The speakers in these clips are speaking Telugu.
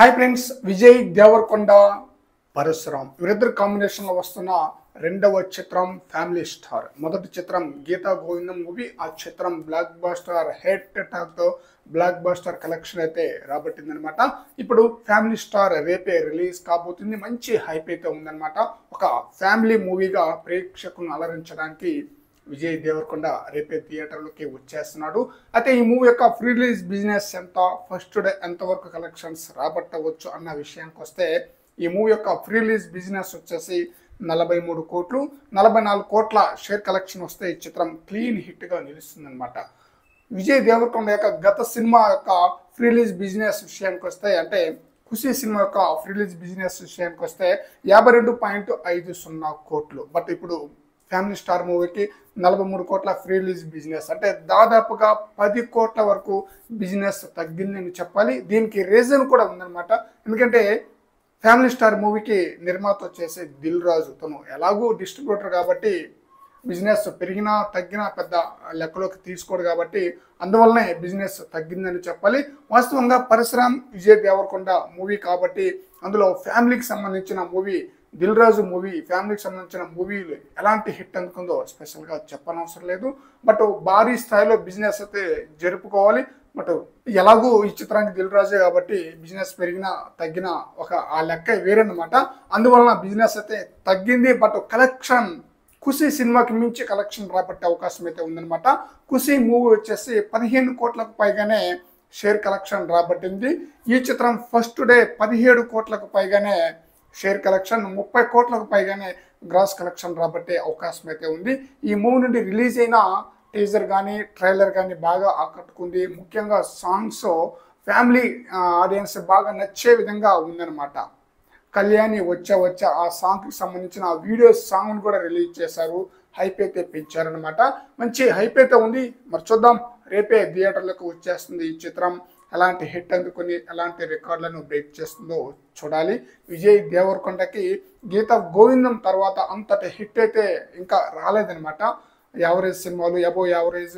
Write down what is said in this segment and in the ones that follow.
హాయ్ ఫ్రెండ్స్ విజయ్ దేవరకొండ పరశురాం వీరిద్దరు కాంబినేషన్ లో వస్తున్న రెండవ చిత్రం ఫ్యామిలీ స్టార్ మొదటి చిత్రం గీతా గోవిందం మూవీ ఆ చిత్రం బ్లాక్ బాస్టర్ హెడ్ టాక్ తో బ్లాక్ బాస్టర్ కలెక్షన్ అయితే రాబట్టింది అనమాట ఇప్పుడు ఫ్యామిలీ స్టార్ రేపే రిలీజ్ కాబోతుంది మంచి హైప్ అయితే ఉందన్నమాట ఒక ఫ్యామిలీ మూవీగా ప్రేక్షకులను అలరించడానికి విజయ్ దేవరకొండ రేపే థియేటర్లోకి వచ్చేస్తున్నాడు అయితే ఈ మూవీ యొక్క ఫ్రీ రిలీజ్ బిజినెస్ ఎంత ఫస్ట్ డే ఎంతవరకు కలెక్షన్స్ రాబట్టవచ్చు అన్న విషయానికి వస్తే ఈ మూవీ యొక్క ఫ్రీ రిలీజ్ బిజినెస్ వచ్చేసి నలభై మూడు కోట్లు నలభై నాలుగు కోట్ల షేర్ కలెక్షన్ వస్తే ఈ చిత్రం క్లీన్ హిట్గా నిలుస్తుందన్నమాట విజయ్ దేవరకొండ యొక్క గత సినిమా యొక్క ఫ్రీ రిలీజ్ బిజినెస్ విషయానికి వస్తే అంటే ఖుషి సినిమా యొక్క ఫ్రీ రిలీజ్ బిజినెస్ విషయానికి వస్తే యాభై రెండు పాయింట్ ఐదు సున్నా కోట్లు బట్ ఇప్పుడు ఫ్యామిలీ స్టార్ మూవీకి నలభై మూడు కోట్ల ఫ్రీ రిలీజ్ బిజినెస్ అంటే దాదాపుగా పది కోట్ల వరకు బిజినెస్ తగ్గిందని చెప్పాలి దీనికి రీజన్ కూడా ఉందన్నమాట ఎందుకంటే ఫ్యామిలీ స్టార్ మూవీకి నిర్మాత వచ్చేసి దిల్ రాజు తను ఎలాగూ డిస్ట్రిబ్యూటర్ కాబట్టి బిజినెస్ పెరిగినా తగ్గినా పెద్ద లెక్కలోకి తీసుకోడు కాబట్టి అందువల్లనే బిజినెస్ తగ్గిందని చెప్పాలి వాస్తవంగా పరశురామ్ విజయ్ దేవరకొండ మూవీ కాబట్టి అందులో ఫ్యామిలీకి సంబంధించిన మూవీ దిల్ రాజు మూవీ ఫ్యామిలీకి సంబంధించిన మూవీలు ఎలాంటి హిట్ అందుకుందో స్పెషల్గా చెప్పనవసరం లేదు బట్ భారీ స్థాయిలో బిజినెస్ అయితే జరుపుకోవాలి బట్ ఎలాగూ ఈ చిత్రానికి దిల్ రాజే కాబట్టి బిజినెస్ పెరిగినా తగ్గినా ఒక ఆ లెక్క వేరన్నమాట అందువలన బిజినెస్ అయితే తగ్గింది బట్ కలెక్షన్ ఖుషి సినిమాకి మించి కలెక్షన్ రాబట్టే అవకాశం అయితే ఉందన్నమాట ఖుషి మూవీ వచ్చేసి పదిహేను కోట్లకు పైగానే షేర్ కలెక్షన్ రాబట్టింది ఈ చిత్రం ఫస్ట్ డే పదిహేడు కోట్లకు పైగానే షేర్ కలెక్షన్ ముప్పై కోట్లకు పైగానే గ్రాస్ కలెక్షన్ రాబట్టే అవకాశం అయితే ఉంది ఈ మూవీ నుండి రిలీజ్ అయిన టీజర్ కానీ ట్రైలర్ కానీ బాగా ఆకట్టుకుంది ముఖ్యంగా సాంగ్స్ ఫ్యామిలీ ఆడియన్స్ బాగా నచ్చే విధంగా ఉందన్నమాట కళ్యాణి వచ్చా వచ్చా ఆ సాంగ్కి సంబంధించిన వీడియో సాంగ్ను కూడా రిలీజ్ చేశారు హైప్ అయితే పెంచారనమాట మంచి హైప్ అయితే ఉంది మరి చూద్దాం రేపే థియేటర్లకు వచ్చేస్తుంది ఈ చిత్రం ఎలాంటి హిట్ అందుకొని ఎలాంటి రికార్డులను బ్రేక్ చేస్తుందో చూడాలి విజయ్ దేవరకొండకి గీత గోవిందం తర్వాత అంతటి హిట్ అయితే ఇంకా రాలేదనమాట యావరేజ్ సినిమాలు ఎబో యావరేజ్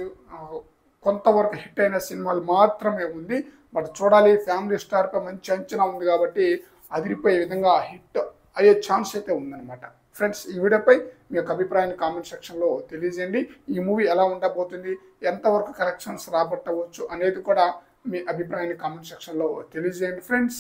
కొంతవరకు హిట్ అయిన సినిమాలు మాత్రమే ఉంది బట్ చూడాలి ఫ్యామిలీ స్టార్పై మంచి అంచనా ఉంది కాబట్టి అదిరిపోయే విధంగా హిట్ అయ్యే ఛాన్స్ అయితే ఉందన్నమాట ఫ్రెండ్స్ ఈ వీడియోపై మీ యొక్క అభిప్రాయాన్ని కామెంట్ సెక్షన్లో తెలియజేయండి ఈ మూవీ ఎలా ఉండబోతుంది ఎంతవరకు కలెక్షన్స్ రాబట్టవచ్చు అనేది కూడా మీ అభిప్రాయాన్ని కామెంట్ సెక్షన్లో తెలియజేయండి ఫ్రెండ్స్